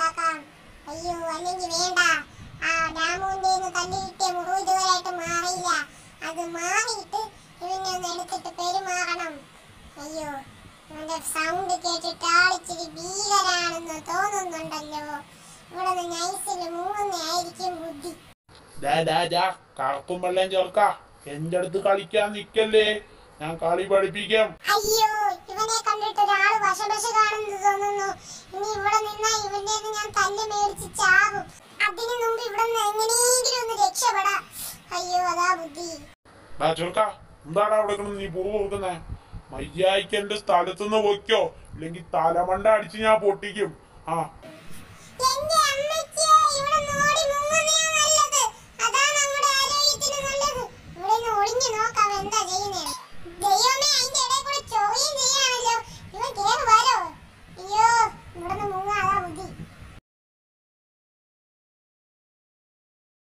ഉണ്ടാക്കാം അയ്യോ അല്ലെങ്കിൽ വേണ്ട ആ ഡാമുന്റെ കല്ല് കിട്ടിയ മുറിവ് ഇതുവരെയായിട്ട് മാറിയില്ല അത് മാറിയിട്ട് ഇവനെ ഒന്ന് എടുത്തിട്ട് പെരുമാറണം അയ്യോ ഇവന്റെ സൗണ്ട് കേട്ടിട്ട് ആളിച്ചിരി ഭീകരാണെന്ന് തോന്നുന്നുണ്ടല്ലോ ഇവിടെ നിന്ന് നൈസിൽ മൂന്നുന്നതായിരിക്കും ബുദ്ധി ഡാ ഡാ ഡാ കറക്കും വെള്ളം ചേർക്ക എന്റെ അടുത്ത് കളിക്കാൻ നിക്കല്ലേ ഞാൻ കളി പഠിപ്പിക്കാം അയ്യോ ഇവനെ കണ്ടിട്ട് ഒരാള് വശവശ കാണുന്നു തോന്നുന്നു ഇനി ഇവിടെ നിന്നാ ഇവന്റെ കയ്യിന്ന് ഞാൻ തല്ല് മേടിച്ച് ചാകും അതിനു മുമ്പ് ഇവിടെ നിന്ന് എങ്ങനെയെങ്കിലും ഒന്ന് രക്ഷപ്പെടാം അയ്യോ അതാ ബുദ്ധി ഡാ ചെറുക്ക എന്താടാ അവിടെ കിടന്ന് നീ പൂവ് കൊടുക്കുന്നേ മയ്യായിക്ക് എന്റെ സ്ഥലത്തുനിന്ന് പൊയ്ക്കോ ഇല്ലെങ്കിൽ തലമണ്ട അടിച്ച് ഞാൻ പൊട്ടിക്കും ആ എന്റെ